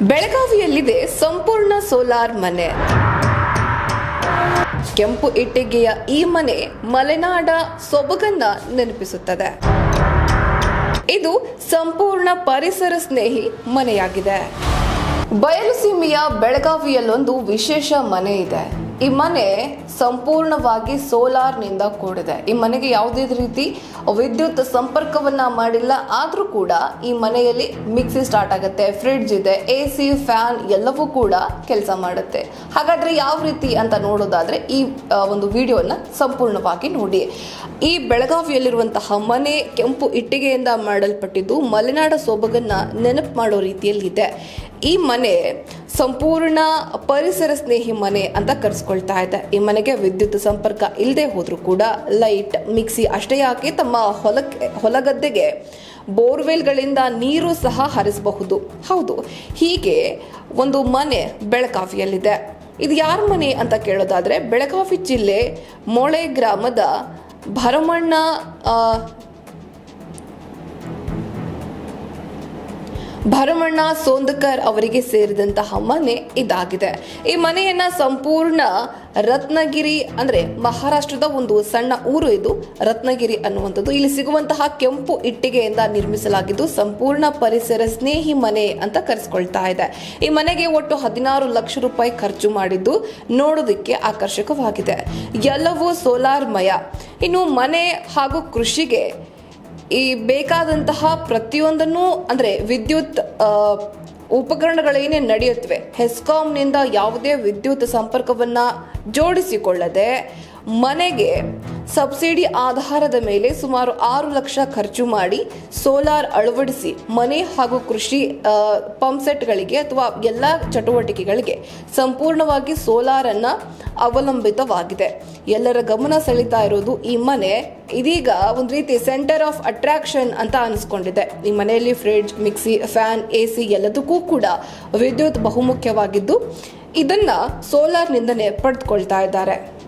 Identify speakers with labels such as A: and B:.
A: ಬೆಳಗಾವಿಯಲ್ಲಿದೆ ಸಂಪೂರ್ಣ ಸೋಲಾರ್ ಮನೆ ಕೆಂಪು ಇಟ್ಟಿಗೆಯ ಈ ಮನೆ ಮಲೆನಾಡ ಸೊಬಗನ್ನ ನೆನಪಿಸುತ್ತದೆ ಇದು ಸಂಪೂರ್ಣ ಪರಿಸರ ಸ್ನೇಹಿ ಮನೆಯಾಗಿದೆ ಬಯಲುಸೀಮೆಯ ಬೆಳಗಾವಿಯಲ್ಲೊಂದು ವಿಶೇಷ ಮನೆ ಇದೆ ಈ ಮನೆ ಸಂಪೂರ್ಣವಾಗಿ ಸೋಲಾರ್ನಿಂದ ಕೂಡಿದೆ ಈ ಮನೆಗೆ ಯಾವುದೇ ರೀತಿ ವಿದ್ಯುತ್ ಸಂಪರ್ಕವನ್ನ ಮಾಡಿಲ್ಲ ಆದರೂ ಕೂಡ ಈ ಮನೆಯಲ್ಲಿ ಮಿಕ್ಸಿ ಸ್ಟಾರ್ಟ್ ಆಗುತ್ತೆ ಫ್ರಿಡ್ಜ್ ಇದೆ ಎ ಸಿ ಫ್ಯಾನ್ ಎಲ್ಲವೂ ಕೂಡ ಕೆಲಸ ಮಾಡುತ್ತೆ ಹಾಗಾದ್ರೆ ಯಾವ ರೀತಿ ಅಂತ ನೋಡೋದಾದ್ರೆ ಈ ಆ, ಒಂದು ವಿಡಿಯೋನ ಸಂಪೂರ್ಣವಾಗಿ ನೋಡಿ ಈ ಬೆಳಗಾವಿಯಲ್ಲಿರುವಂತಹ ಮನೆ ಕೆಂಪು ಇಟ್ಟಿಗೆಯಿಂದ ಮಾಡಲ್ಪಟ್ಟಿದ್ದು ಮಲೆನಾಡ ಸೊಬಗನ್ನ ನೆನಪು ಮಾಡೋ ರೀತಿಯಲ್ಲಿದೆ ಈ ಮನೆ ಸಂಪೂರ್ಣ ಪರಿಸರ ಸ್ನೇಹಿ ಮನೆ ಅಂತ ಕರೆಸ್ಕೊಳ್ತಾ ಇದೆ ಈ ಮನೆಗೆ ವಿದ್ಯುತ್ ಸಂಪರ್ಕ ಇಲ್ಲದೆ ಹೋದ್ರೂ ಕೂಡ ಲೈಟ್ ಮಿಕ್ಸಿ ಅಷ್ಟೇ ಯಾಕೆ ತಮ್ಮ ಹೊಲಕ್ಕೆ ಹೊಲಗದ್ದೆಗೆ ಬೋರ್ವೆಲ್ಗಳಿಂದ ನೀರು ಸಹ ಹರಿಸಬಹುದು ಹೌದು ಹೀಗೆ ಒಂದು ಮನೆ ಬೆಳಗಾವಿಯಲ್ಲಿದೆ ಇದು ಯಾರ ಮನೆ ಅಂತ ಕೇಳೋದಾದ್ರೆ ಬೆಳಗಾವಿ ಜಿಲ್ಲೆ ಮೊಳೆ ಗ್ರಾಮದ ಭರಮಣ್ಣ ಆ, ಭರಮಣ್ಣ ಸೋಂದಕರ್ ಅವರಿಗೆ ಸೇರಿದಂತಹ ಮನೆ ಇದಾಗಿದೆ ಈ ಮನೆಯನ್ನ ಸಂಪೂರ್ಣ ರತ್ನಗಿರಿ ಅಂದ್ರೆ ಮಹಾರಾಷ್ಟ್ರದ ಒಂದು ಸಣ್ಣ ಊರು ಇದು ರತ್ನಗಿರಿ ಅನ್ನುವಂಥದ್ದು ಇಲ್ಲಿ ಸಿಗುವಂತಹ ಕೆಂಪು ಇಟ್ಟಿಗೆಯಿಂದ ನಿರ್ಮಿಸಲಾಗಿದ್ದು ಸಂಪೂರ್ಣ ಪರಿಸರ ಸ್ನೇಹಿ ಮನೆ ಅಂತ ಕರೆಸ್ಕೊಳ್ತಾ ಇದೆ ಈ ಮನೆಗೆ ಒಟ್ಟು ಹದಿನಾರು ಲಕ್ಷ ರೂಪಾಯಿ ಖರ್ಚು ಮಾಡಿದ್ದು ನೋಡೋದಕ್ಕೆ ಆಕರ್ಷಕವಾಗಿದೆ ಎಲ್ಲವೂ ಸೋಲಾರ್ ಮಯ ಇನ್ನು ಮನೆ ಹಾಗೂ ಕೃಷಿಗೆ ಈ ಬೇಕಾದಂತಹ ಪ್ರತಿಯೊಂದನ್ನು ಅಂದ್ರೆ ವಿದ್ಯುತ್ ಆ, ಉಪಕರಣಗಳೇನೇ ನಡೆಯುತ್ತವೆ ಹೆಸ್ಕಾಂನಿಂದ ಯಾವುದೇ ವಿದ್ಯುತ್ ಸಂಪರ್ಕವನ್ನ ಜೋಡಿಸಿಕೊಳ್ಳದೆ ಮನೆಗೆ ಸಬ್ಸಿಡಿ ಆಧಾರದ ಮೇಲೆ ಸುಮಾರು ಆರು ಲಕ್ಷ ಖರ್ಚು ಮಾಡಿ ಸೋಲಾರ್ ಅಳವಡಿಸಿ ಮನೆ ಹಾಗೂ ಕೃಷಿ ಆ, ಪಂಪ್ ಸೆಟ್ಗಳಿಗೆ ಅಥವಾ ಎಲ್ಲ ಚಟುವಟಿಕೆಗಳಿಗೆ ಸಂಪೂರ್ಣವಾಗಿ ಸೋಲಾರ್ ಅನ್ನ ಅವಲಂಬಿತವಾಗಿದೆ ಎಲ್ಲರ ಗಮನ ಸೆಳೀತಾ ಇರೋದು ಈ ಮನೆ ಇದೀಗ ಒಂದು ರೀತಿ ಸೆಂಟರ್ ಆಫ್ ಅಟ್ರಾಕ್ಷನ್ ಅಂತ ಅನಿಸ್ಕೊಂಡಿದೆ ಈ ಮನೆಯಲ್ಲಿ fridge mixie fan A C ಎಲ್ಲದಕ್ಕೂ ಕೂಡ ವಿದ್ಯುತ್ ಬಹುಮುಖ್ಯವಾಗಿದ್ದು ಇದನ್ನ ಸೋಲಾರ್ನಿಂದನೇ ಪಡೆದುಕೊಳ್ತಾ ಇದ್ದಾರೆ